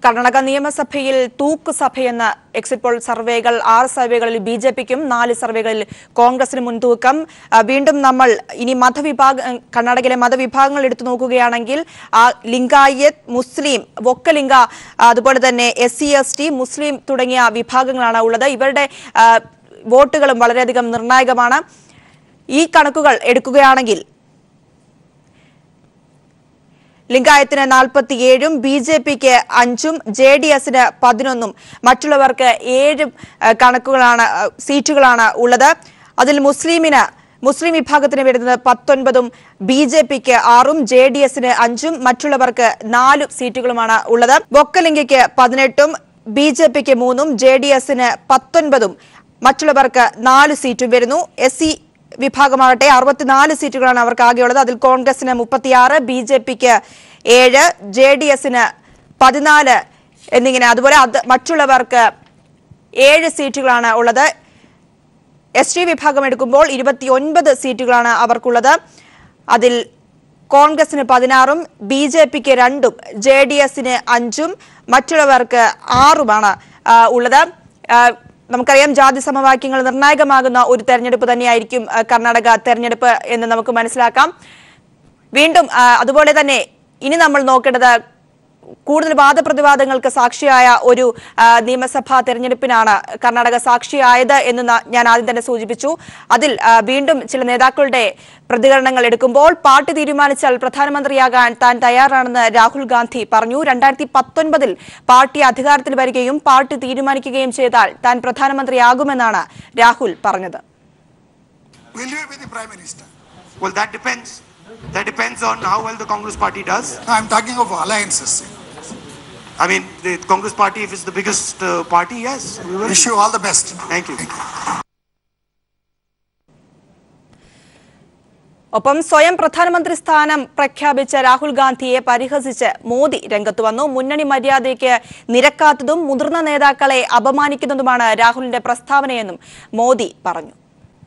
കർണാടക നിയമസഭയിൽ തൂക്ക് സഭയെന്ന exit poll സർവേകൾ ആറ് സർവേകളിൽ ബി ജെ പിക്കും നാല് സർവേകളിൽ കോൺഗ്രസിന് മുൻതൂക്കം ആ, വീണ്ടും നമ്മൾ ഇനി മതവിഭാഗ കർണാടകയിലെ മതവിഭാഗങ്ങൾ എടുത്തു നോക്കുകയാണെങ്കിൽ ആ, ലിംഗായത്ത് മുസ്ലിം വൊക്കലിംഗ ആ, അതുപോലെ തന്നെ എസ് സി എസ് ടി മുസ്ലിം തുടങ്ങിയ വിഭാഗങ്ങളാണ് ഉള്ളത് ഇവരുടെ ആ, വോട്ടുകളും വളരെയധികം നിർണായകമാണ് ഈ കണക്കുകൾ എടുക്കുകയാണെങ്കിൽ ലിംഗായത്തിന് നാൽപ്പത്തിയേഴും ബി ജെ പിക്ക് അഞ്ചും ജെ ഡി എസിന് പതിനൊന്നും മറ്റുള്ളവർക്ക് ഏഴും ആ, കണക്കുകളാണ് ആ, സീറ്റുകളാണ് ഉള്ളത് അതിൽ മുസ്ലിമിന് മുസ്ലിം വിഭാഗത്തിന് വരുന്നത് പത്തൊൻപതും ബി ജെ പിക്ക് ആറും ജെ ഡി എസിന് അഞ്ചും മറ്റുള്ളവർക്ക് നാലും സീറ്റുകളുമാണ് ഉള്ളത് ബൊക്കലിംഗയ്ക്ക് പതിനെട്ടും ബി ജെ പിക്ക് മൂന്നും ജെ ഡി എസിന് പത്തൊൻപതും മറ്റുള്ളവർക്ക് നാല് സീറ്റും വരുന്നു എസ് സി വിഭാഗമാകട്ടെ അറുപത്തിനാല് സീറ്റുകളാണ് അവർക്ക് ആകെയുള്ളത് അതിൽ കോൺഗ്രസിന് മുപ്പത്തിയാറ് ബി ജെ പിക്ക് ഏഴ് ജെ ഡി എസിന് പതിനാല് എന്നിങ്ങനെ അതുപോലെ അത് മറ്റുള്ളവർക്ക് ഏഴ് സീറ്റുകളാണ് ഉള്ളത് എസ് ടി വിഭാഗം എടുക്കുമ്പോൾ ഇരുപത്തിയൊൻപത് സീറ്റുകളാണ് അവർക്കുള്ളത് അതിൽ കോൺഗ്രസിന് പതിനാറും ബി ജെ പിക്ക് രണ്ടും ജെ ഡി എസിന് അഞ്ചും മറ്റുള്ളവർക്ക് ആറുമാണ് ആ, ഉള്ളത് ആ, നമുക്കറിയാം ജാതി സമവാക്യങ്ങൾ നിർണായകമാകുന്ന ഒരു തെരഞ്ഞെടുപ്പ് തന്നെയായിരിക്കും ആ, കർണാടക തെരഞ്ഞെടുപ്പ് എന്ന് നമുക്ക് മനസ്സിലാക്കാം വീണ്ടും ആ, അതുപോലെ തന്നെ ഇനി നമ്മൾ നോക്കേണ്ടത് കൂടുതൽ വാദപ്രതിവാദങ്ങൾക്ക് സാക്ഷിയായ ഒരു ആ, നിയമസഭാ തെരഞ്ഞെടുപ്പിനാണ് കർണാടക സാക്ഷിയായത് എന്ന് ന- ഞാൻ ആദ്യം തന്നെ സൂചിപ്പിച്ചു അതിൽ ആ, വീണ്ടും ചില നേതാക്കളുടെ പ്രതികരണങ്ങൾ എടുക്കുമ്പോൾ പാർട്ടി തീരുമാനിച്ചാൽ പ്രധാനമന്ത്രിയാകാൻ താൻ തയ്യാറാണെന്ന് രാഹുൽ ഗാന്ധി പറഞ്ഞു രണ്ടായിരത്തി പത്തൊൻപതിൽ പാർട്ടി അധികാരത്തിൽ വരികയും പാർട്ടി തീരുമാനിക്കുകയും ചെയ്താൽ താൻ പ്രധാനമന്ത്രിയാകുമെന്നാണ് രാഹുൽ പറഞ്ഞത് Will you be the Prime Minister? Well, that depends. That depends on how well the Congress party does. No, I'm talking of alliances. I mean, the Congress party, if it's the biggest uh, party, yes, we will. Wish you all the best. Thank you. ഒപ്പം സ്വയം പ്രധാനമന്ത്രി സ്ഥാനം പ്രഖ്യാപിച്ച രാഹുൽ ഗാന്ധിയെ പരിഹസിച്ച് മോദി രംഗത്ത് വന്നു മുന്നണി മര്യാദയ്ക്ക് നിരക്കാത്തതും മുതിർന്ന നേതാക്കളെ അപമാനിക്കുന്നതുമാണ് രാഹുലിന്റെ പ്രസ്താവനയെന്നും മോദി പറഞ്ഞു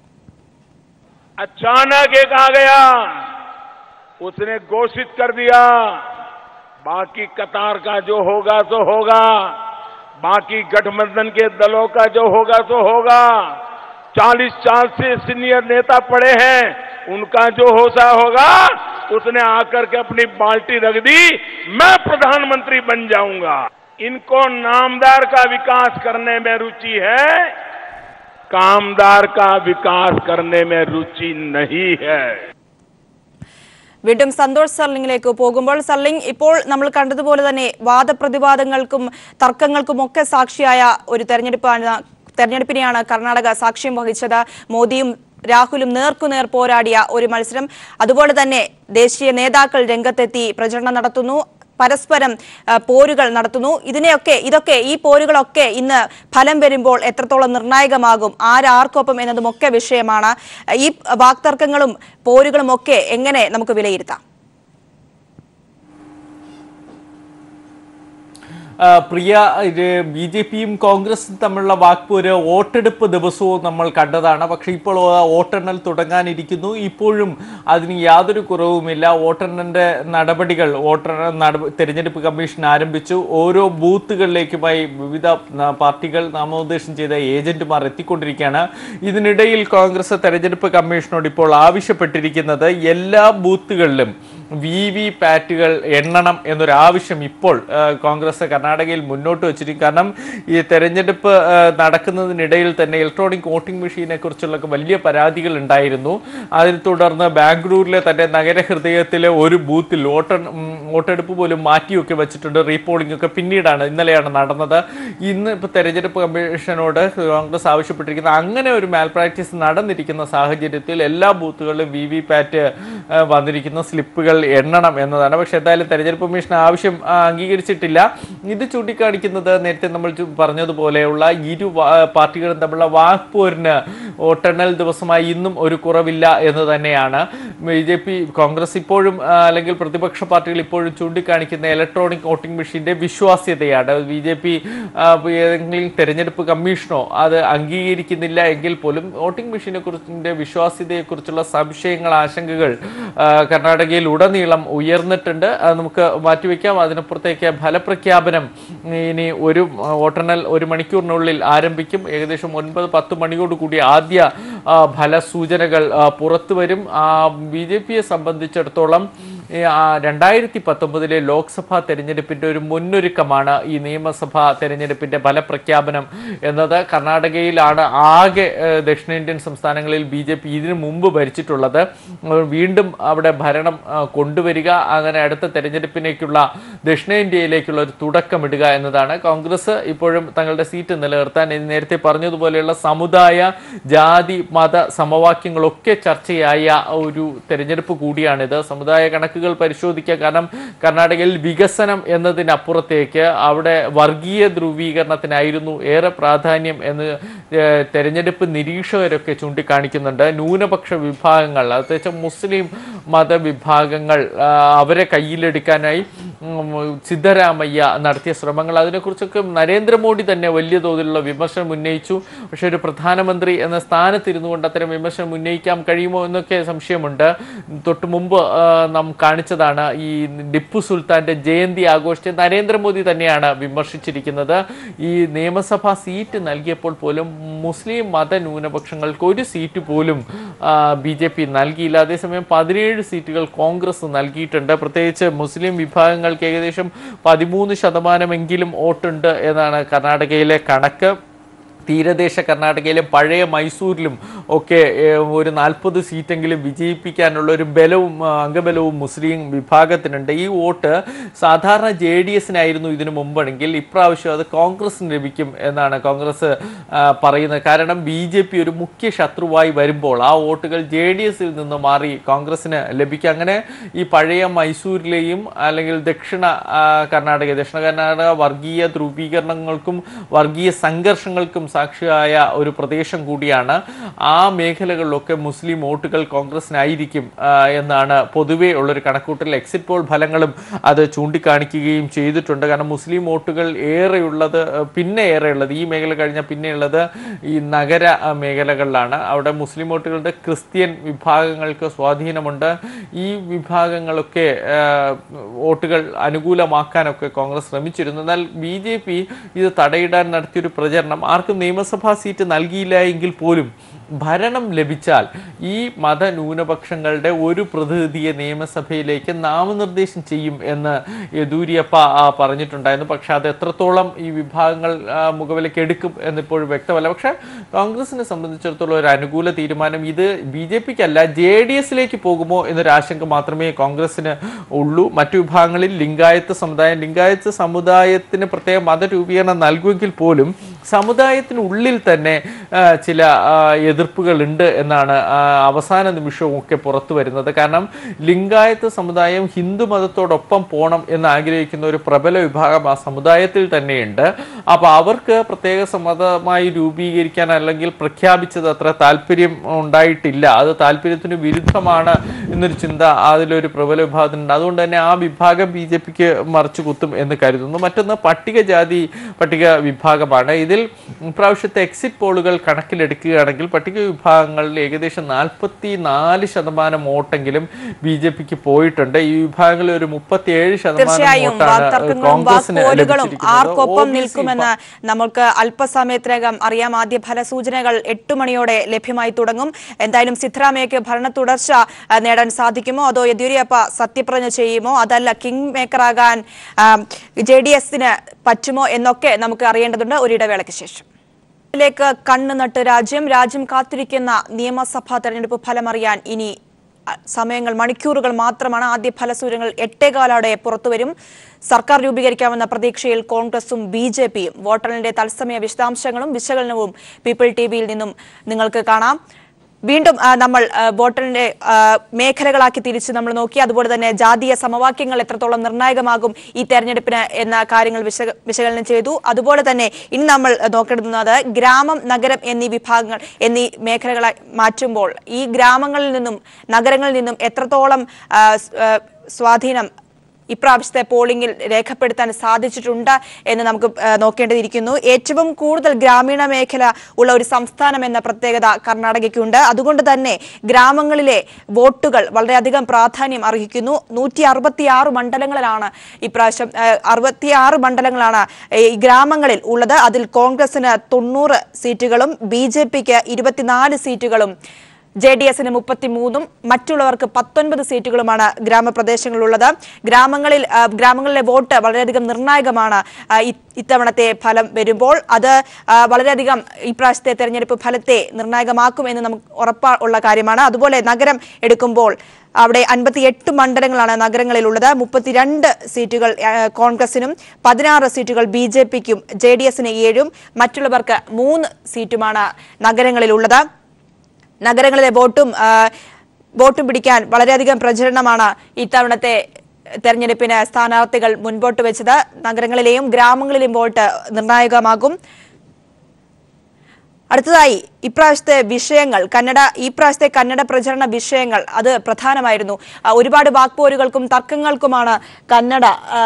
अचानक एक आ गया उसने घोषित कर दिया बाकी कतार का जो होगा सो होगा बाकी गठबंधन के दलों का जो होगा सो होगा चालीस साल से सीनियर नेता पड़े हैं उनका जो होसा होगा उसने आकर के अपनी बाल्टी रख दी मैं प्रधानमंत्री बन जाऊंगा इनको नामदार का विकास करने में रुचि है कामदार का विकास करने में रुचि नहीं है വീണ്ടും സന്തോഷ് സർലിംഗിലേക്ക് പോകുമ്പോൾ സർലിംഗ് ഇപ്പോൾ നമ്മൾ കണ്ടതുപോലെ തന്നെ വാദപ്രതിവാദങ്ങൾക്കും തർക്കങ്ങൾക്കും ഒക്കെ സാക്ഷിയായ ഒരു തെരഞ്ഞെടുപ്പാണ് തെരഞ്ഞെടുപ്പിനെയാണ് കർണാടക സാക്ഷ്യം വഹിച്ചത് മോദിയും രാഹുലും നേർക്കുനേർ പോരാടിയ ഒരു മത്സരം അതുപോലെ തന്നെ ദേശീയ നേതാക്കൾ രംഗത്തെത്തി പ്രചരണം നടത്തുന്നു പരസ്പരം ആ, പോരുകൾ നടത്തുന്നു ഇതിനെയൊക്കെ ഇതൊക്കെ ഈ പോരുകളൊക്കെ ഇന്ന് ഫലം വരുമ്പോൾ എത്രത്തോളം നിർണായകമാകും ആരാർക്കൊപ്പം എന്നതുമൊക്കെ വിഷയമാണ് ഈ വാക്തർക്കങ്ങളും പോരുകളും ഒക്കെ എങ്ങനെ നമുക്ക് വിലയിരുത്താം ആ, പ്രിയ ബി ജെ പിയും കോൺഗ്രസും തമ്മിലുള്ള വാക്പോര് വോട്ടെടുപ്പ് ദിവസവും നമ്മൾ കണ്ടതാണ് പക്ഷേ ഇപ്പോൾ ആ വോട്ടെണ്ണൽ തുടങ്ങാനിരിക്കുന്നു ഇപ്പോഴും അതിന് യാതൊരു കുറവുമില്ല വോട്ടെണ്ണലിൻ്റെ നടപടികൾ വോട്ടെണ്ണൽ നട തെരഞ്ഞെടുപ്പ് കമ്മീഷൻ ആരംഭിച്ചു ഓരോ ബൂത്തുകളിലേക്കുമായി വിവിധ ന- പാർട്ടികൾ നാമനിർദ്ദേശം ചെയ്ത ഏജന്റുമാർ എത്തിക്കൊണ്ടിരിക്കുകയാണ് ഇതിനിടയിൽ കോൺഗ്രസ് തെരഞ്ഞെടുപ്പ് കമ്മീഷനോട് ഇപ്പോൾ ആവശ്യപ്പെട്ടിരിക്കുന്നത് എല്ലാ ബൂത്തുകളിലും വി വി പാറ്റുകൾ എണ്ണണം എന്നൊരു ആവശ്യം ഇപ്പോൾ ആ, കോൺഗ്രസ് കർണാടകയിൽ മുന്നോട്ട് വെച്ചിരിക്കും കാരണം ഈ തെരഞ്ഞെടുപ്പ് ആ, നടക്കുന്നതിനിടയിൽ തന്നെ ഇലക്ട്രോണിക് വോട്ടിംഗ് മെഷീനെ കുറിച്ചുള്ള വലിയ പരാതികൾ ഉണ്ടായിരുന്നു അതിനെ തുടർന്ന് ബാംഗ്ലൂരിലെ തന്നെ നഗരഹൃദയത്തിലെ ഒരു ബൂത്തിൽ വോട്ടെ ഉം, വോട്ടെടുപ്പ് പോലും മാറ്റിയൊക്കെ വെച്ചിട്ടുണ്ട് റീപോളിംഗ് ഒക്കെ പിന്നീടാണ് ഇന്നലെയാണ് നടന്നത് ഇന്ന് ഇപ്പോൾ തെരഞ്ഞെടുപ്പ് കമ്മീഷനോട് കോൺഗ്രസ് ആവശ്യപ്പെട്ടിരിക്കുന്നത് അങ്ങനെ ഒരു മാൽ പ്രാക്ടീസ് നടന്നിരിക്കുന്ന സാഹചര്യത്തിൽ എല്ലാ ബൂത്തുകളിലും വി വി പാറ്റ് വന്നിരിക്കുന്ന സ്ലിപ്പുകൾ എണ്ണണം എന്നതാണ് പക്ഷെ എന്തായാലും തെരഞ്ഞെടുപ്പ് കമ്മീഷൻ ആവശ്യം ആ, അംഗീകരിച്ചിട്ടില്ല ഇത് ചൂണ്ടിക്കാണിക്കുന്നത് നേരത്തെ നമ്മൾ ചു- പറഞ്ഞതുപോലെയുള്ള ഇരു വാ- പാർട്ടികളും തമ്മിലുള്ള വാക്പോരിന് വോട്ടെണ്ണൽ ദിവസമായി ഇന്നും ഒരു കുറവില്ല എന്ന് തന്നെയാണ് ബി ജെ പി കോൺഗ്രസ് ഇപ്പോഴും ആ, അല്ലെങ്കിൽ പ്രതിപക്ഷ പാർട്ടികൾ ഇപ്പോഴും ചൂണ്ടിക്കാണിക്കുന്ന ഇലക്ട്രോണിക് വോട്ടിംഗ് മെഷീന്റെ വിശ്വാസ്യതയാണ് ബി ജെ പി ഏതെങ്കിലും തെരഞ്ഞെടുപ്പ് കമ്മീഷനോ അത് അംഗീകരിക്കുന്നില്ല എങ്കിൽ പോലും വോട്ടിംഗ് മെഷീനെ കുറിച്ചിന്റെ വിശ്വാസ്യതയെക്കുറിച്ചുള്ള സംശയങ്ങൾ ആശങ്കകൾ ആ, കർണാടകയിൽ ഉടനീളം ഉടനീളം ഉയർന്നിട്ടുണ്ട് അത് നമുക്ക് മാറ്റിവെക്കാം അതിനപ്പുറത്തേക്ക് ഫലപ്രഖ്യാപനം ഇനി ഒരു ആ, വോട്ടെണ്ണൽ ഒരു മണിക്കൂറിനുള്ളിൽ ആരംഭിക്കും ഏകദേശം ഒൻപത് പത്ത് മണിയോട് കൂടി ആദ്യ ആ, ഫലസൂചനകൾ ആ, പുറത്തു വരും ബി ജെ പിയെ സംബന്ധിച്ചിടത്തോളം ഈ, ആ, രണ്ടായിരത്തി പത്തൊമ്പതിലെ ലോക്സഭാ തെരഞ്ഞെടുപ്പിന്റെ ഒരു മുന്നൊരുക്കമാണ് ഈ നിയമസഭാ തെരഞ്ഞെടുപ്പിന്റെ ഫലപ്രഖ്യാപനം എന്നത് കർണാടകയിലാണ് ആകെ ഏഹ്, ദക്ഷിണേന്ത്യൻ സംസ്ഥാനങ്ങളിൽ ബി ജെ പി ഇതിനു മുമ്പ് ഭരിച്ചിട്ടുള്ളത് ഏഹ്, വീണ്ടും അവിടെ ഭരണം ആ, കൊണ്ടുവരിക അങ്ങനെ അടുത്ത തെരഞ്ഞെടുപ്പിലേക്കുള്ള ദക്ഷിണേന്ത്യയിലേക്കുള്ള ഒരു തുടക്കമിടുക എന്നതാണ് കോൺഗ്രസ് ഇപ്പോഴും തങ്ങളുടെ സീറ്റ് നിലനിർത്താൻ ഇത് നേരത്തെ പറഞ്ഞതുപോലെയുള്ള സമുദായ ജാതി മത സമവാക്യങ്ങളൊക്കെ ചർച്ചയായ ഒരു തെരഞ്ഞെടുപ്പ് കൂടിയാണിത് സമുദായ കണക്കുകൾ പരിശോധിക്കുക കാരണം കർണാടകയിൽ വികസനം എന്നതിനപ്പുറത്തേക്ക് അവിടെ വർഗീയ ധ്രുവീകരണത്തിനായിരുന്നു ഏറെ പ്രാധാന്യം എന്ന് ഏഹ്, തെരഞ്ഞെടുപ്പ് നിരീക്ഷകരൊക്കെ ചൂണ്ടിക്കാണിക്കുന്നുണ്ട് ന്യൂനപക്ഷ വിഭാഗങ്ങൾ പ്രത്യേകിച്ച് മുസ്ലിം മതവിഭാഗങ്ങൾ ആ, അവരെ കയ്യിലെടുക്കാനായി ഉം, സിദ്ധരാമയ്യ നടത്തിയ ശ്രമങ്ങൾ അതിനെക്കുറിച്ചൊക്കെ നരേന്ദ്രമോദി തന്നെ വലിയ തോതിലുള്ള വിമർശനം ഉന്നയിച്ചു പക്ഷെ ഒരു പ്രധാനമന്ത്രി എന്ന സ്ഥാനത്തിരുന്നു കൊണ്ട് അത്തരം വിമർശനം ഉന്നയിക്കാൻ കഴിയുമോ എന്നൊക്കെ സംശയമുണ്ട് തൊട്ട് മുമ്പ് ആ, നാം കാണിച്ചതാണ് ഈ ടിപ്പു സുൽത്താന്റെ ജയന്തി ആഘോഷിച്ച് നരേന്ദ്രമോദി തന്നെയാണ് വിമർശിച്ചിരിക്കുന്നത് ഈ നിയമസഭാ സീറ്റ് നൽകിയപ്പോൾ പോലും മുസ്ലിം മത ന്യൂനപക്ഷങ്ങൾക്ക് ഒരു സീറ്റ് പോലും ബി ജെ പി നൽകിയില്ല അതേസമയം പതിനേഴ് സീറ്റുകൾ കോൺഗ്രസ് നൽകിയിട്ടുണ്ട് പ്രത്യേകിച്ച് മുസ്ലിം വിഭാഗങ്ങൾക്ക് ഏകദേശം പതിമൂന്ന് ശതമാനമെങ്കിലും വോട്ടുണ്ട് എന്നാണ് കർണാടകയിലെ കണക്ക് തീരദേശ കർണാടകയിലും പഴയ മൈസൂരിലും ഒക്കെ ഏഹ്, ഒരു നാൽപ്പത് സീറ്റെങ്കിലും വിജയിപ്പിക്കാനുള്ള ഒരു ബലവും ആ, അംഗബലവും മുസ്ലിം വിഭാഗത്തിനുണ്ട് ഈ വോട്ട് സാധാരണ ജെ ഡി എസിനായിരുന്നു ഇതിനു മുമ്പെങ്കിൽ ഇപ്രാവശ്യം അത് കോൺഗ്രസിന് ലഭിക്കും എന്നാണ് കോൺഗ്രസ് ആ, പറയുന്നത് കാരണം ബി ജെ പി ഒരു മുഖ്യ ശത്രുവായി വരുമ്പോൾ ആ വോട്ടുകൾ ജെ ഡി എസിൽ നിന്ന് മാറി കോൺഗ്രസിന് ലഭിക്കും അങ്ങനെ ഈ പഴയ മൈസൂരിലെയും അല്ലെങ്കിൽ ദക്ഷിണ ആ, കർണാടക ദക്ഷിണ കർണാടക വർഗീയ ധ്രുവീകരണങ്ങൾക്കും വർഗീയ സംഘർഷങ്ങൾക്കും സാക്ഷിയായ ഒരു പ്രദേശം കൂടിയാണ് ആ മേഖലകളിലൊക്കെ മുസ്ലിം വോട്ടുകൾ കോൺഗ്രസിനായിരിക്കും ആ, എന്നാണ് പൊതുവേ ഉള്ളൊരു കണക്കൂട്ടൽ എക്സിറ്റ് പോൾ ഫലങ്ങളും അത് ചൂണ്ടിക്കാണിക്കുകയും ചെയ്തിട്ടുണ്ട് കാരണം മുസ്ലിം വോട്ടുകൾ ഏറെയുള്ളത് ആ, പിന്നെ ഏറെയുള്ളത് ഈ മേഖല കഴിഞ്ഞാൽ പിന്നെയുള്ളത് ഈ നഗര ആ, മേഖലകളിലാണ് അവിടെ മുസ്ലിം വോട്ടുകളുടെ ക്രിസ്ത്യൻ വിഭാഗങ്ങൾക്ക് സ്വാധീനമുണ്ട് ഈ വിഭാഗങ്ങളൊക്കെ ആ, വോട്ടുകൾ അനുകൂലമാക്കാനൊക്കെ കോൺഗ്രസ് ശ്രമിച്ചിരുന്നു എന്നാൽ ബി ജെ പി ഇത് തടയിടാൻ നടത്തിയൊരു പ്രചരണം ആർക്കും നിയമസഭാ സീറ്റ് നൽകിയില്ല എങ്കിൽ പോലും ഭരണം ലഭിച്ചാൽ ഈ മതന്യൂനപക്ഷങ്ങളുടെ ഒരു പ്രതിനിധിയെ നിയമസഭയിലേക്ക് നാമനിർദ്ദേശം ചെയ്യും എന്ന് യെദൂരിയപ്പ ആ, പറഞ്ഞിട്ടുണ്ടായിരുന്നു പക്ഷെ അത് എത്രത്തോളം ഈ വിഭാഗങ്ങൾ ആ, മുഖവിലേക്ക് എടുക്കും എന്നിപ്പോഴും വ്യക്തമല്ല പക്ഷെ കോൺഗ്രസിനെ സംബന്ധിച്ചിടത്തോളം ഒരു അനുകൂല തീരുമാനം ഇത് ബി ജെ പിക്ക് അല്ല ജെ ഡി എസിലേക്ക് പോകുമോ എന്നൊരു ആശങ്ക മാത്രമേ കോൺഗ്രസിന് ഉള്ളൂ മറ്റു വിഭാഗങ്ങളിൽ ലിംഗായത്ത് സമുദായം ലിംഗായത്ത് സമുദായത്തിന് പ്രത്യേക മതരൂപീകരണം നൽകുമെങ്കിൽ പോലും സമുദായത്തിനുള്ളിൽ തന്നെ ആ, ചില ആ, എതിർപ്പുകൾ ഉണ്ട് എന്നാണ് ആ, അവസാന നിമിഷവും ഒക്കെ പുറത്തു വരുന്നത് കാരണം ലിംഗായത്ത് സമുദായം ഹിന്ദു മതത്തോടൊപ്പം പോകണം എന്ന് ആഗ്രഹിക്കുന്ന ഒരു പ്രബല വിഭാഗം ആ സമുദായത്തിൽ തന്നെയുണ്ട് അപ്പോൾ അവർക്ക് പ്രത്യേക സമ്മതമായി രൂപീകരിക്കാൻ അല്ലെങ്കിൽ പ്രഖ്യാപിച്ചത് അത്ര താല്പര്യം ഉണ്ടായിട്ടില്ല അത് താല്പര്യത്തിന് വിരുദ്ധമാണ് എന്നൊരു ചിന്ത അതിലൊരു പ്രബല വിഭാഗത്തിനുണ്ട് അതുകൊണ്ട് തന്നെ ആ വിഭാഗം ബി ജെ പിക്ക് മറിച്ചു കുത്തും എന്ന് കരുതുന്നു മറ്റൊന്ന് പട്ടികജാതി പട്ടിക വിഭാഗമാണ് ഇതിൽ ഇപ്രാവശ്യത്തെ എക്സിറ്റ് പോളുകൾ കണക്കിലെടുക്കുകയാണെങ്കിൽ പട്ടിക വിഭാഗങ്ങളിൽ ഏകദേശം നാൽപ്പത്തി നാല് ശതമാനം വോട്ടെങ്കിലും ബി ജെ പിക്ക് പോയിട്ടുണ്ട് ഈ വിഭാഗങ്ങളിൽ ഒരു മുപ്പത്തിയേഴ് ശതമാനം തീർച്ചയായും വോട്ടാണ് വാക്തർക്കങ്ങളും കോൺഗ്രസിന് വാക്പോലുകളും ലഭിച്ചിരിക്കുന്നത്. ആർക്കൊപ്പം OBC നിൽക്കുമെന്ന് നമുക്ക് അല്പസമയത്തിനകം അറിയാം ആദ്യ ഫലസൂചനകൾ എട്ടു മണിയോടെ ലഭ്യമായി തുടങ്ങും എന്തായാലും സിദ്ധരാമയ്യക്ക് ഭരണ തുടർച്ച ആ, നേടാൻ സാധിക്കുമോ അതോ യെദ്യൂരപ്പ സത്യപ്രതിജ്ഞ ചെയ്യുമോ അതല്ല കിങ് മേക്കറാകാൻ ജെ ഡി എസിന് പറ്റുമോ എന്നൊക്കെ നമുക്ക് അറിയേണ്ടതുണ്ട് ഒരിടവേളയ്ക്ക് ശേഷം ിലേക്ക് കണ്ണു നട്ട് രാജ്യം രാജ്യം കാത്തിരിക്കുന്ന നിയമസഭാ തെരഞ്ഞെടുപ്പ് ഫലമറിയാൻ ഇനി അ, സമയങ്ങൾ മണിക്കൂറുകൾ മാത്രമാണ് ആദ്യ ഫലസൂചനകൾ എട്ടേകാലോടെ പുറത്തുവരും സർക്കാർ രൂപീകരിക്കാമെന്ന പ്രതീക്ഷയിൽ കോൺഗ്രസും ബി ജെ പിയും വോട്ടെണ്ണലിന്റെ തത്സമയ വിശദാംശങ്ങളും വിശകലനവും പീപ്പിൾ ടി വിയിൽ നിന്നും നിങ്ങൾക്ക് കാണാം വീണ്ടും ആ, നമ്മൾ ആ, വോട്ടറിന്റെ ആ, മേഖലകളാക്കി തിരിച്ച് നമ്മൾ നോക്കി അതുപോലെ തന്നെ ജാതീയ സമവാക്യങ്ങൾ എത്രത്തോളം നിർണായകമാകും ഈ തെരഞ്ഞെടുപ്പിന് എന്ന കാര്യങ്ങൾ വിശക- വിശകലനം ചെയ്തു അതുപോലെ തന്നെ ഇനി നമ്മൾ നോക്കുന്നത് ഗ്രാമം നഗരം എന്നീ വിഭാഗങ്ങൾ എന്നീ മേഖലകളായി മാറ്റുമ്പോൾ ഈ ഗ്രാമങ്ങളിൽ നിന്നും നഗരങ്ങളിൽ നിന്നും എത്രത്തോളം ആ, സ്- ആ, സ്വാധീനം ഇപ്രാവശ്യത്തെ പോളിംഗിൽ രേഖപ്പെടുത്താൻ സാധിച്ചിട്ടുണ്ട് എന്ന് നമുക്ക് ആ, നോക്കേണ്ടിയിരിക്കുന്നു ഏറ്റവും കൂടുതൽ ഗ്രാമീണ മേഖല ഉള്ള ഒരു സംസ്ഥാനം എന്ന പ്രത്യേകത കർണാടകയ്ക്കുണ്ട് അതുകൊണ്ട് തന്നെ ഗ്രാമങ്ങളിലെ വോട്ടുകൾ വളരെയധികം പ്രാധാന്യം അർഹിക്കുന്നു നൂറ്റി അറുപത്തിയാറ് മണ്ഡലങ്ങളിലാണ് ഇപ്രാവശ്യം അറുപത്തിയാറ് മണ്ഡലങ്ങളാണ് ഈ ഗ്രാമങ്ങളിൽ ഉള്ളത് അതിൽ കോൺഗ്രസിന് തൊണ്ണൂറ് സീറ്റുകളും ബി ജെ പിക്ക് ഇരുപത്തിനാല് സീറ്റുകളും ജെ ഡി എസിന് മുപ്പത്തിമൂന്നും മറ്റുള്ളവർക്ക് പത്തൊൻപത് സീറ്റുകളുമാണ് ഗ്രാമപ്രദേശങ്ങളിലുള്ളത് ഗ്രാമങ്ങളിൽ ആ, ഗ്രാമങ്ങളിലെ വോട്ട് വളരെയധികം നിർണായകമാണ് ആ, ഇ- ഇത്തവണത്തെ ഫലം വരുമ്പോൾ അത് ആ, വളരെയധികം ഇപ്രാവശ്യത്തെ തെരഞ്ഞെടുപ്പ് ഫലത്തെ നിർണായകമാക്കുമെന്ന് നമുക്ക് ഉറപ്പാ ഉള്ള കാര്യമാണ് അതുപോലെ നഗരം എടുക്കുമ്പോൾ അവിടെ അൻപത്തിയെട്ട് മണ്ഡലങ്ങളാണ് നഗരങ്ങളിലുള്ളത് മുപ്പത്തിരണ്ട് സീറ്റുകൾ ആ, കോൺഗ്രസിനും പതിനാറ് സീറ്റുകൾ ബി ജെ പിക്കും ജെ ഡി എസിന് ഏഴും മറ്റുള്ളവർക്ക് മൂന്ന് സീറ്റുമാണ് നഗരങ്ങളിലുള്ളത് നഗരങ്ങളിലെ വോട്ടും ആ, വോട്ടും പിടിക്കാൻ വളരെയധികം പ്രചരണമാണ് ഇത്തവണത്തെ തെരഞ്ഞെടുപ്പിന് സ്ഥാനാർത്ഥികൾ മുൻപോട്ട് വെച്ചത് നഗരങ്ങളിലെയും ഗ്രാമങ്ങളിലെയും വോട്ട് നിർണായകമാകും അടുത്തതായി ഇപ്രാവശ്യത്തെ വിഷയങ്ങൾ കന്നഡ ഈ പ്രാവശ്യത്തെ കന്നഡ പ്രചരണ വിഷയങ്ങൾ അത് പ്രധാനമായിരുന്നു ആ, ഒരുപാട് വാക്പോരുകൾക്കും തർക്കങ്ങൾക്കുമാണ് കന്നഡ ആ,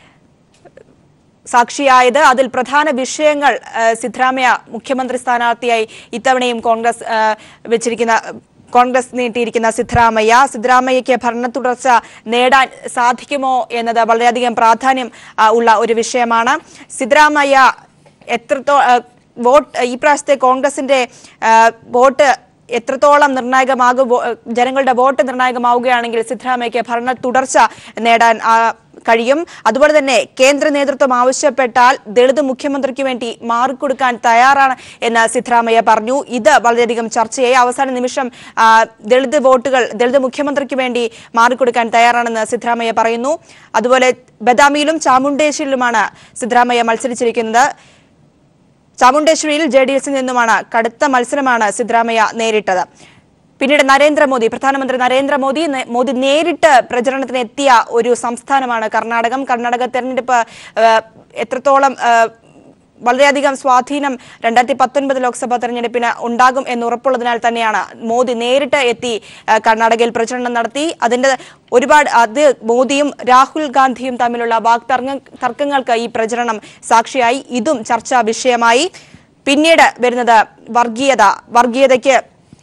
സാക്ഷിയായത് അതിൽ പ്രധാന വിഷയങ്ങൾ ആ, സിദ്ധരാമയ്യ മുഖ്യമന്ത്രി സ്ഥാനാർത്ഥിയായി ഇത്തവണയും കോൺഗ്രസ് ആ, വെച്ചിരിക്കുന്ന കോൺഗ്രസ് നീട്ടിയിരിക്കുന്ന സിദ്ധരാമയ്യ സിദ്ധരാമയ്യയ്ക്ക് ഭരണ തുടർച്ച നേടാൻ സാധിക്കുമോ എന്നത് വളരെയധികം പ്രാധാന്യം ആ, ഉള്ള ഒരു വിഷയമാണ് സിദ്ധരാമയ്യ എത്രത്തോ ആ, വോട്ട് ഈ പ്രാവശ്യത്തെ കോൺഗ്രസിന്റെ ആ, വോട്ട് എത്രത്തോളം നിർണായകമാകും വോ- ജനങ്ങളുടെ വോട്ട് നിർണായകമാവുകയാണെങ്കിൽ സിദ്ധരാമയ്യയ്ക്ക് ഭരണ തുടർച്ച നേടാൻ ആ, കഴിയും അതുപോലെ തന്നെ കേന്ദ്ര നേതൃത്വം ആവശ്യപ്പെട്ടാൽ ദളിത് മുഖ്യമന്ത്രിക്ക് വേണ്ടി മാറിക്കൊടുക്കാൻ തയ്യാറാണ് എന്ന് സിദ്ധരാമയ്യ പറഞ്ഞു ഇത് വളരെയധികം ചർച്ചയായി അവസാന നിമിഷം ആ, ദളിത് വോട്ടുകൾ ദളിത് മുഖ്യമന്ത്രിക്ക് വേണ്ടി മാറിക്കൊടുക്കാൻ തയ്യാറാണെന്ന് സിദ്ധരാമയ്യ പറയുന്നു അതുപോലെ ബദാമിയിലും ചാമുണ്ടേശ്വരിയിലുമാണ് സിദ്ധരാമയ്യ മത്സരിച്ചിരിക്കുന്നത് ചാമുണ്ടേശ്വരിയിൽ ജെ ഡി എസിൽ നിന്നുമാണ് കടുത്ത മത്സരമാണ് സിദ്ധരാമയ്യ നേരിട്ടത് പിന്നീട് നരേന്ദ്രമോദി പ്രധാനമന്ത്രി നരേന്ദ്രമോദി നേ- മോദി നേരിട്ട് പ്രചരണത്തിന് എത്തിയ ഒരു സംസ്ഥാനമാണ് കർണാടകം കർണാടക തെരഞ്ഞെടുപ്പ് ആ, എത്രത്തോളം ആ, വളരെയധികം സ്വാധീനം രണ്ടായിരത്തി പത്തൊൻപത് ലോക്സഭാ തെരഞ്ഞെടുപ്പിന് ഉണ്ടാകും എന്ന് ഉറപ്പുള്ളതിനാൽ തന്നെയാണ് മോദി നേരിട്ട് എത്തി ആ, കർണാടകയിൽ പ്രചരണം നടത്തി അതിന്റെ ഒരുപാട് അത് മോദിയും രാഹുൽ ഗാന്ധിയും തമ്മിലുള്ള വാക്തർക്ക തർക്കങ്ങൾക്ക് ഈ പ്രചരണം സാക്ഷിയായി ഇതും ചർച്ചാ വിഷയമായി പിന്നീട് വരുന്നത് വർഗീയത വർഗീയതയ്ക്ക്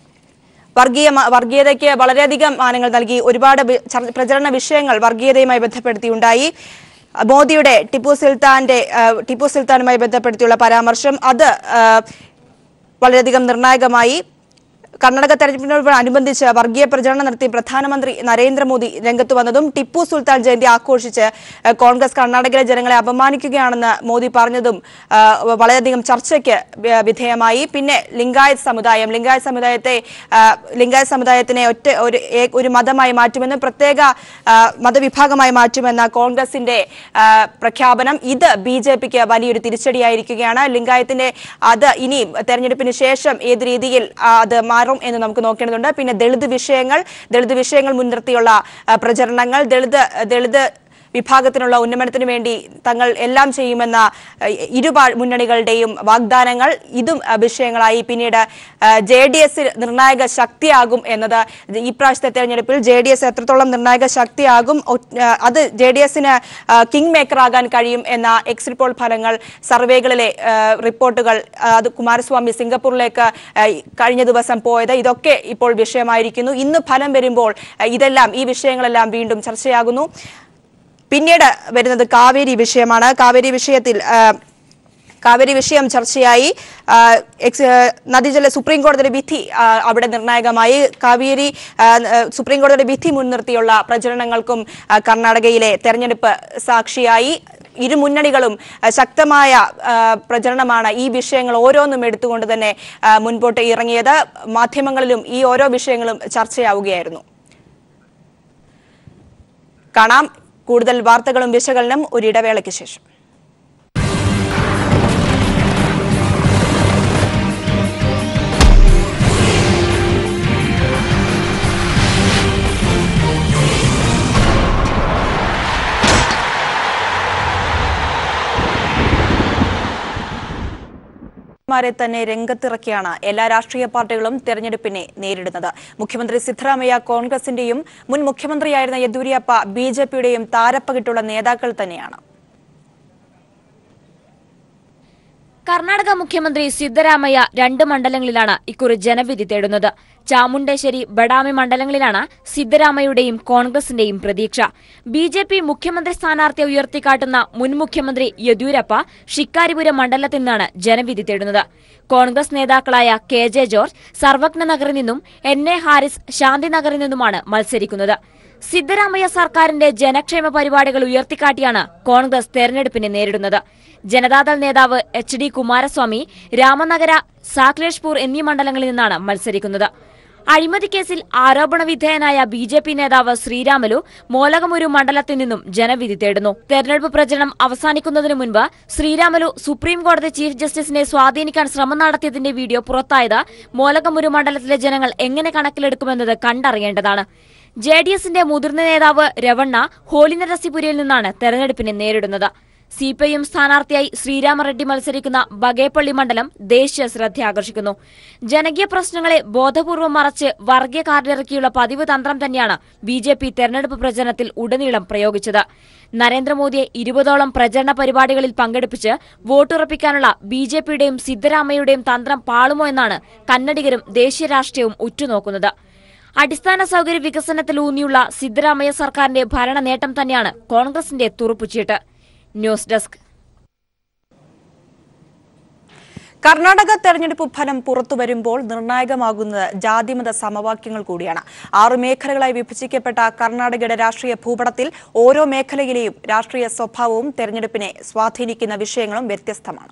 വർഗീയ വർഗീയതയ്ക്ക് വളരെയധികം മാനങ്ങൾ നൽകി ഒരുപാട് വി- ചർ- പ്രചരണ വിഷയങ്ങൾ വർഗീയതയുമായി ബന്ധപ്പെടുത്തിയുണ്ടായി മോദിയുടെ ടിപ്പു സുൽത്താന്റെ ആ, ടിപ്പു സുൽത്താനുമായി ബന്ധപ്പെടുത്തിയുള്ള പരാമർശം അത് ആ, വളരെയധികം നിർണായകമായി കർണാടക തെരഞ്ഞെടുപ്പിനോടനുബന്ധിച്ച് വർഗീയ പ്രചരണം നടത്തി പ്രധാനമന്ത്രി നരേന്ദ്രമോദി രംഗത്ത് വന്നതും ടിപ്പു സുൽത്താൻ ജയന്തി ആഘോഷിച്ച് ഏഹ്, കോൺഗ്രസ് കർണാടകയിലെ ജനങ്ങളെ അപമാനിക്കുകയാണെന്ന് മോദി പറഞ്ഞതും ആ, വളരെയധികം ചർച്ചയ്ക്ക് വി- വിധേയമായി പിന്നെ ലിംഗായത്ത് സമുദായം ലിംഗായത്ത് സമുദായത്തെ ആ, ലിംഗായത്ത് സമുദായത്തിനെ ഒറ്റ ഒരു ഏ- ഒരു മതമായി മാറ്റുമെന്നും പ്രത്യേക ആ, മതവിഭാഗമായി മാറ്റുമെന്ന കോൺഗ്രസിന്റെ ആ, പ്രഖ്യാപനം ഇത് ബി ജെ പിക്ക് വലിയൊരു തിരിച്ചടിയായിരിക്കുകയാണ് ലിംഗായത്തിന്റെ അത് ഇനി തെരഞ്ഞെടുപ്പിന് ശേഷം ഏത് രീതിയിൽ ആ, അത് മാറും എന്ന് നമുക്ക് നോക്കേണ്ടതുണ്ട് പിന്നെ ദളിത് വിഷയങ്ങൾ ദളിത് വിഷയങ്ങൾ മുൻനിർത്തിയുള്ള ആ, പ്രചരണങ്ങൾ ദളിത് ദളിത് വിഭാഗത്തിനുള്ള ഉന്നമനത്തിന് വേണ്ടി തങ്ങൾ എല്ലാം ചെയ്യുമെന്ന ആ, ഇരു പാ- മുന്നണികളുടെയും വാഗ്ദാനങ്ങൾ ഇതും ആ, വിഷയങ്ങളായി പിന്നീട് ജെ ഡി എസ് നിർണായക ശക്തിയാകും എന്നത് ഈ പ്രാവശ്യത്തെ തെരഞ്ഞെടുപ്പിൽ ജെ ഡി എസ് എത്രത്തോളം നിർണായക ശക്തിയാകും ഒ- ആ, അത് ജെ ഡി എസിന് കിങ് മേക്കർ ആകാൻ കഴിയും എന്ന എക്സിറ്റ് പോൾ ഫലങ്ങൾ സർവേകളിലെ ആ, റിപ്പോർട്ടുകൾ ആ, അത് കുമാരസ്വാമി സിംഗപ്പൂരിലേക്ക് ആ, കഴിഞ്ഞ ദിവസം പോയത് ഇതൊക്കെ ഇപ്പോൾ വിഷയമായിരിക്കുന്നു ഇന്ന് ഫലം വരുമ്പോൾ ആ, ഇതെല്ലാം ഈ വിഷയങ്ങളെല്ലാം വീണ്ടും ചർച്ചയാകുന്നു പിന്നീട് വരുന്നത് കാവേരി വിഷയമാണ് കാവേരി വിഷയത്തിൽ ആ, കാവേരി വിഷയം ചർച്ചയായി ആ, എക്സ് ആ, നദീജല സുപ്രീം കോടതിയുടെ വിധി ആ, അവിടെ നിർണായകമായി കാവേരി ആ, ആ, സുപ്രീം കോടതിയുടെ വിധി മുൻനിർത്തിയുള്ള പ്രചരണങ്ങൾക്കും ആ, കർണാടകയിലെ തെരഞ്ഞെടുപ്പ് സാക്ഷിയായി ഇരു മുന്നണികളും ആ, ശക്തമായ ആ, പ്രചരണമാണ് ഈ വിഷയങ്ങൾ ഓരോന്നും എടുത്തുകൊണ്ട് തന്നെ ആ, മുൻപോട്ട് ഇറങ്ങിയത് മാധ്യമങ്ങളിലും ഈ ഓരോ വിഷയങ്ങളും ചർച്ചയാവുകയായിരുന്നു കാണാം കൂടുതൽ വാർത്തകളും വിശകലനം ഒരു ഇടവേളയ്ക്ക് ശേഷം മാരെ തന്നെ രംഗത്തിറക്കിയാണ് എല്ലാ രാഷ്ട്രീയ പാർട്ടികളും തെരഞ്ഞെടുപ്പിനെ നേരിടുന്നത് മുഖ്യമന്ത്രി സിദ്ധരാമയ്യ കോൺഗ്രസിന്റെയും മുൻ മുഖ്യമന്ത്രിയായിരുന്ന യെദ്യൂരപ്പ ബി ജെ പിയുടെയും താരപ്പകിട്ടുള്ള നേതാക്കൾ തന്നെയാണ് കർണാടക മുഖ്യമന്ത്രി സിദ്ധരാമയ്യ രണ്ട് മണ്ഡലങ്ങളിലാണ് ഇക്കുറി ജനവിധി തേടുന്നത് ചാമുണ്ടേശ്വരി ബഡാമി മണ്ഡലങ്ങളിലാണ് സിദ്ധരാമയ്യയുടെയും കോൺഗ്രസിന്റെയും പ്രതീക്ഷ ബി ജെ പി മുഖ്യമന്ത്രി സ്ഥാനാർത്ഥിയെ ഉയർത്തിക്കാട്ടുന്ന മുൻ മുഖ്യമന്ത്രി യെദ്യൂരപ്പ ഷിക്കാരിപുരം മണ്ഡലത്തിൽ നിന്നാണ് ജനവിധി തേടുന്നത് കോൺഗ്രസ് നേതാക്കളായ കെ ജെ ജോർജ് സർവജ്ഞ നഗറിൽ നിന്നും എൻ എ ഹാരിസ് ശാന്തിനഗറിൽ നിന്നുമാണ് മത്സരിക്കുന്നത് സിദ്ധരാമയ്യ സർക്കാരിന്റെ ജനക്ഷേമ പരിപാടികൾ ഉയർത്തിക്കാട്ടിയാണ് കോൺഗ്രസ് തെരഞ്ഞെടുപ്പിനെ നേരിടുന്നത് ജനതാദൾ നേതാവ് എച്ച് ഡി കുമാരസ്വാമി രാമനഗര സാക്ലേഷ്പൂർ എന്നീ മണ്ഡലങ്ങളിൽ നിന്നാണ് മത്സരിക്കുന്നത് അഴിമതി കേസിൽ ആരോപണ വിധേയനായ ബി ജെ പി നേതാവ് ശ്രീരാമലു മോലകമൊരു മണ്ഡലത്തിൽ നിന്നും ജനവിധി തേടുന്നു തെരഞ്ഞെടുപ്പ് പ്രചരണം അവസാനിക്കുന്നതിന് മുൻപ് ശ്രീരാമലു സുപ്രീം കോടതി ചീഫ് ജസ്റ്റിസിനെ സ്വാധീനിക്കാൻ ശ്രമം നടത്തിയതിന്റെ വീഡിയോ പുറത്തായത് മോലകമൊരു മണ്ഡലത്തിലെ ജനങ്ങൾ എങ്ങനെ കണക്കിലെടുക്കുമെന്നത് കണ്ടറിയേണ്ടതാണ് ജെ ഡി എസിന്റെ മുതിർന്ന നേതാവ് രവണ്ണ ഹോളിനരസിപുരയിൽ നിന്നാണ് തെരഞ്ഞെടുപ്പിനെ നേരിടുന്നത് സി പി ഐ എം സ്ഥാനാർത്ഥിയായി ശ്രീരാമറെഡ്ഡി മത്സരിക്കുന്ന ബഗേപ്പള്ളി മണ്ഡലം ദേശീയ ശ്രദ്ധ ആകർഷിക്കുന്നു ജനകീയ പ്രശ്നങ്ങളെ ബോധപൂർവം മറച്ച് വർഗീയ കാർഡിറക്കിയുള്ള പതിവ് തന്ത്രം തന്നെയാണ് ബി ജെ പി തെരഞ്ഞെടുപ്പ് പ്രചരണത്തിൽ ഉടനീളം പ്രയോഗിച്ചത് നരേന്ദ്രമോദിയെ ഇരുപതോളം പ്രചരണ പരിപാടികളിൽ പങ്കെടുപ്പിച്ച് വോട്ടുറപ്പിക്കാനുള്ള ബി ജെ പിയുടെയും സിദ്ധരാമയ്യയുടെയും തന്ത്രം പാളുമോ എന്നാണ് കന്നഡിഗരും ദേശീയ രാഷ്ട്രീയവും ഉറ്റുനോക്കുന്നത് അടിസ്ഥാന സൗകര്യ വികസനത്തിൽ ഊന്നിയുള്ള സിദ്ധരാമയ്യ സർക്കാരിന്റെ ഭരണ നേട്ടം തന്നെയാണ് കോൺഗ്രസിന്റെ തുറുപ്പുചീട്ട് ന്യൂസ് ഡെസ്ക് കർണാടക തെരഞ്ഞെടുപ്പ് ഫലം പുറത്തുവരുമ്പോൾ നിർണായകമാകുന്നത് ജാതിമത സമവാക്യങ്ങൾ കൂടിയാണ് ആറു മേഖലകളായി വിഭജിക്കപ്പെട്ട കർണാടകയുടെ രാഷ്ട്രീയ ഭൂപടത്തിൽ ഓരോ മേഖലയിലെയും രാഷ്ട്രീയ സ്വഭാവവും തെരഞ്ഞെടുപ്പിനെ സ്വാധീനിക്കുന്ന വിഷയങ്ങളും വ്യത്യസ്തമാണ്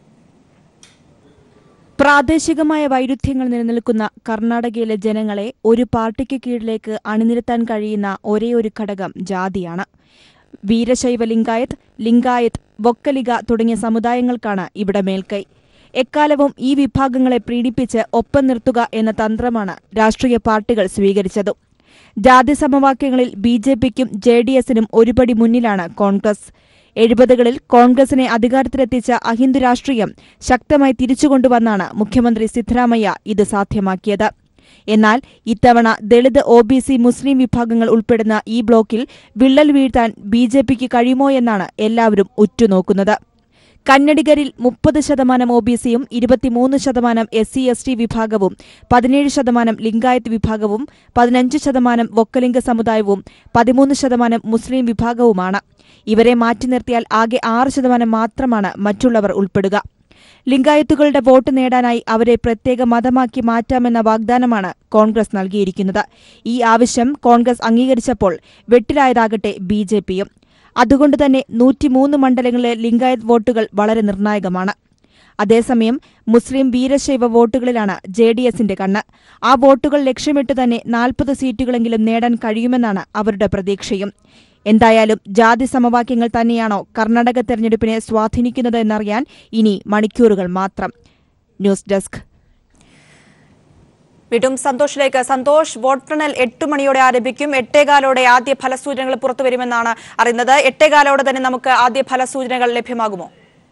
പ്രാദേശികമായ വൈരുദ്ധ്യങ്ങൾ നിലനിൽക്കുന്ന കർണാടകയിലെ ജനങ്ങളെ ഒരു പാർട്ടിക്ക് കീഴിലേക്ക് അണിനിരത്താൻ കഴിയുന്ന ഒരേ ഒരു ഘടകം ജാതിയാണ് വീരശൈവ ലിംഗായത്ത് ലിംഗായത്ത് വൊക്കലിഗ തുടങ്ങിയ സമുദായങ്ങൾക്കാണ് ഇവിടെ മേൽക്കൈ എക്കാലവും ഈ വിഭാഗങ്ങളെ പ്രീണിപ്പിച്ച് ഒപ്പം നിർത്തുക എന്ന തന്ത്രമാണ് രാഷ്ട്രീയ പാർട്ടികൾ സ്വീകരിച്ചത് ജാതി സമവാക്യങ്ങളിൽ ബി ജെ പിക്കും ജെ ഡി എസിനും ഒരുപടി മുന്നിലാണ് കോൺഗ്രസ് എഴുപതുകളിൽ കോൺഗ്രസിനെ അധികാരത്തിലെത്തിച്ച അഹിന്ദു രാഷ്ട്രീയം ശക്തമായി തിരിച്ചുകൊണ്ടുവന്നാണ് മുഖ്യമന്ത്രി സിദ്ധരാമയ്യ ഇത് സാധ്യമാക്കിയത് എന്നാൽ ഇത്തവണ ദളിത് ഒ ബി സി മുസ്ലിം വിഭാഗങ്ങൾ ഉൾപ്പെടുന്ന ഈ ബ്ലോക്കിൽ വിള്ളൽ വീഴ്ത്താൻ ബി ജെ പിക്ക് കഴിയുമോ എന്നാണ് എല്ലാവരും ഉറ്റുനോക്കുന്നത് കന്നഡിഗരിൽ മുപ്പത് ശതമാനം ഒ ബി സിയും ഇരുപത്തിമൂന്ന് ശതമാനം എസ് സി എസ് ടി വിഭാഗവും പതിനേഴ് ശതമാനം ലിംഗായത്ത് വിഭാഗവും പതിനഞ്ച് ശതമാനം വൊക്കലിംഗ സമുദായവും പതിമൂന്ന് ശതമാനം മുസ്ലിം വിഭാഗവുമാണ് ഇവരെ മാറ്റി നിർത്തിയാൽ ആകെ ആറ് ശതമാനം മാത്രമാണ് മറ്റുള്ളവർ ഉൾപ്പെടുക ലിംഗായത്തുകളുടെ വോട്ട് നേടാനായി അവരെ പ്രത്യേക മതമാക്കി മാറ്റാമെന്ന വാഗ്ദാനമാണ് കോൺഗ്രസ് നൽകിയിരിക്കുന്നത് ഈ ആവശ്യം കോൺഗ്രസ് അംഗീകരിച്ചപ്പോൾ വെട്ടിലായതാകട്ടെ ബി ജെ പിയും അതുകൊണ്ട് തന്നെ നൂറ്റിമൂന്ന് മണ്ഡലങ്ങളിലെ ലിംഗായത്ത് വോട്ടുകൾ വളരെ നിർണായകമാണ് അതേസമയം മുസ്ലിം വീരശൈവ വോട്ടുകളിലാണ് ജെ ഡി എസിന്റെ കണ്ണ് ആ വോട്ടുകൾ ലക്ഷ്യമിട്ട് തന്നെ നാൽപ്പത് സീറ്റുകളെങ്കിലും നേടാൻ കഴിയുമെന്നാണ് അവരുടെ പ്രതീക്ഷയും എന്തായാലും ജാതി സമവാക്യങ്ങൾ തന്നെയാണോ കർണാടക തെരഞ്ഞെടുപ്പിനെ സ്വാധീനിക്കുന്നത് എന്നറിയാൻ ഇനി മണിക്കൂറുകൾ മാത്രം ന്യൂസ് ഡെസ്ക് വീണ്ടും സന്തോഷിലേക്ക് സന്തോഷ് വോട്ടെണ്ണൽ എട്ട് മണിയോടെ ആരംഭിക്കും എട്ടേകാലോടെ ആദ്യ ഫലസൂചനകൾ പുറത്തുവരുമെന്നാണ് അറിയുന്നത് എട്ടേകാലോടെ തന്നെ നമുക്ക് ആദ്യ ഫലസൂചനകൾ ലഭ്യമാകുമോ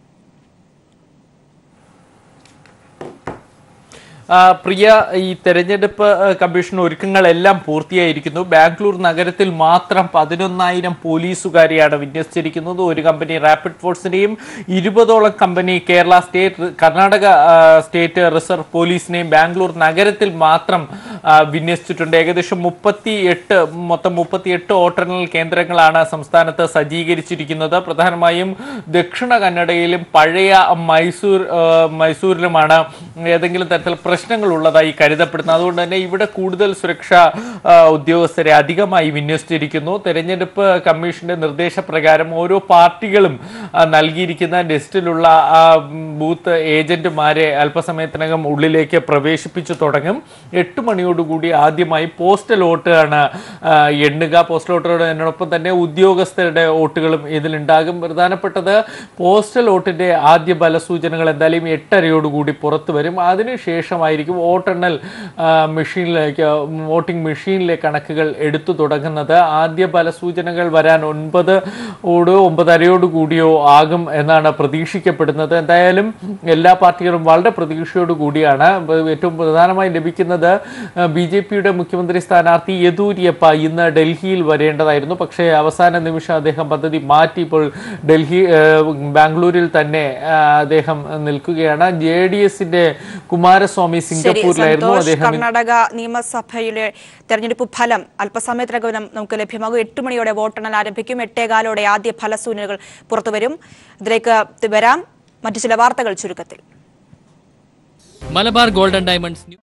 ആ, പ്രിയ ഈ തെരഞ്ഞെടുപ്പ് ആ, കമ്മീഷൻ ഒരുക്കങ്ങളെല്ലാം പൂർത്തിയായിരിക്കുന്നു ബാംഗ്ലൂർ നഗരത്തിൽ മാത്രം പതിനൊന്നായിരം പോലീസുകാരെയാണ് വിന്യസിച്ചിരിക്കുന്നത് ഒരു കമ്പനി റാപ്പിഡ് ഫോഴ്സിനെയും ഇരുപതോളം കമ്പനി കേരള സ്റ്റേറ്റ് കർണാടക ആ, സ്റ്റേറ്റ് റിസർവ് പോലീസിനെയും ബാംഗ്ലൂർ നഗരത്തിൽ മാത്രം ആ, വിന്യസിച്ചിട്ടുണ്ട് ഏകദേശം മുപ്പത്തി എട്ട് മൊത്തം മുപ്പത്തി എട്ട് വോട്ടെണ്ണൽ കേന്ദ്രങ്ങളാണ് സംസ്ഥാനത്ത് സജ്ജീകരിച്ചിരിക്കുന്നത് പ്രധാനമായും ദക്ഷിണ കന്നഡയിലും പഴയ മൈസൂർ ആ, മൈസൂരിലുമാണ് ഏതെങ്കിലും തരത്തിൽ പ്രശ്നങ്ങൾ ഉള്ളതായി കരുതപ്പെടുന്നത് അതുകൊണ്ട് തന്നെ ഇവിടെ കൂടുതൽ സുരക്ഷാ ആ, ഉദ്യോഗസ്ഥരെ അധികമായി വിന്യസിച്ചിരിക്കുന്നു തെരഞ്ഞെടുപ്പ് കമ്മീഷന്റെ നിർദ്ദേശപ്രകാരം ഓരോ പാർട്ടികളും ആ, നൽകിയിരിക്കുന്ന ലിസ്റ്റിലുള്ള ആ, ഉം, ബൂത്ത് ഏജന്റുമാരെ അല്പസമയത്തിനകം ഉള്ളിലേക്ക് പ്രവേശിപ്പിച്ചു തുടങ്ങും എട്ട് മണിയോടുകൂടി ആദ്യമായി പോസ്റ്റൽ വോട്ടാണ് ആ, എണ്ണുക പോസ്റ്റൽ വോട്ടുകളോടൊപ്പം തന്നെ ഉദ്യോഗസ്ഥരുടെ വോട്ടുകളും ഇതിലുണ്ടാകും പ്രധാനപ്പെട്ടത് പോസ്റ്റൽ വോട്ടിന്റെ ആദ്യ ഫലസൂചനകൾ എന്തായാലും എട്ടരയോടുകൂടി പുറത്തു വരും അതിനുശേഷമാണ് ശേഷമായിരിക്കും വോട്ടെണ്ണൽ ആ, മെഷീനിലേക്ക് വോട്ടിംഗ് മെഷീനിലെ കണക്കുകൾ എടുത്തു തുടങ്ങുന്നത് ആദ്യ ഫലസൂചനകൾ വരാൻ ഒൻപത് ഓടോ ഒമ്പതരയോട് കൂടിയോ ആകും എന്നാണ് പ്രതീക്ഷിക്കപ്പെടുന്നത് എന്തായാലും എല്ലാ പാർട്ടികളും വളരെ പ്രതീക്ഷയോട് കൂടിയാണ് ഏറ്റവും പ്രധാനമായി ലഭിക്കുന്നത് ബി ജെ പിയുടെ മുഖ്യമന്ത്രി സ്ഥാനാർത്ഥി യെദൂര്യപ്പ ഇന്ന് ഡൽഹിയിൽ വരേണ്ടതായിരുന്നു പക്ഷേ അവസാന നിമിഷം അദ്ദേഹം പദ്ധതി മാറ്റി ഇപ്പോൾ ഡൽഹി ഏഹ്, ബാംഗ്ലൂരിൽ തന്നെ ആ, അദ്ദേഹം നിൽക്കുകയാണ് ജെ ഡി എസിന്റെ കുമാരസ്വാമി ശരി സിംഗപ്പൂരിലായിരുന്നു സന്തോഷ് അദ്ദേഹം കർണാടക നിയമസഭയിലെ തെരഞ്ഞെടുപ്പ് ഫലം അല്പസമയത്തിനകം നമുക്ക് ലഭ്യമാകും എട്ട് മണിയോടെ വോട്ടെണ്ണൽ ആരംഭിക്കും എട്ടേകാലോടെ ആദ്യ ഫലസൂചനകൾ പുറത്തുവരും ഇതിലേക്ക് വരാം മറ്റു ചില വാർത്തകൾ ചുരുക്കത്തിൽ മലബാർ ഗോൾഡൻ ഡയമണ്ട്സ്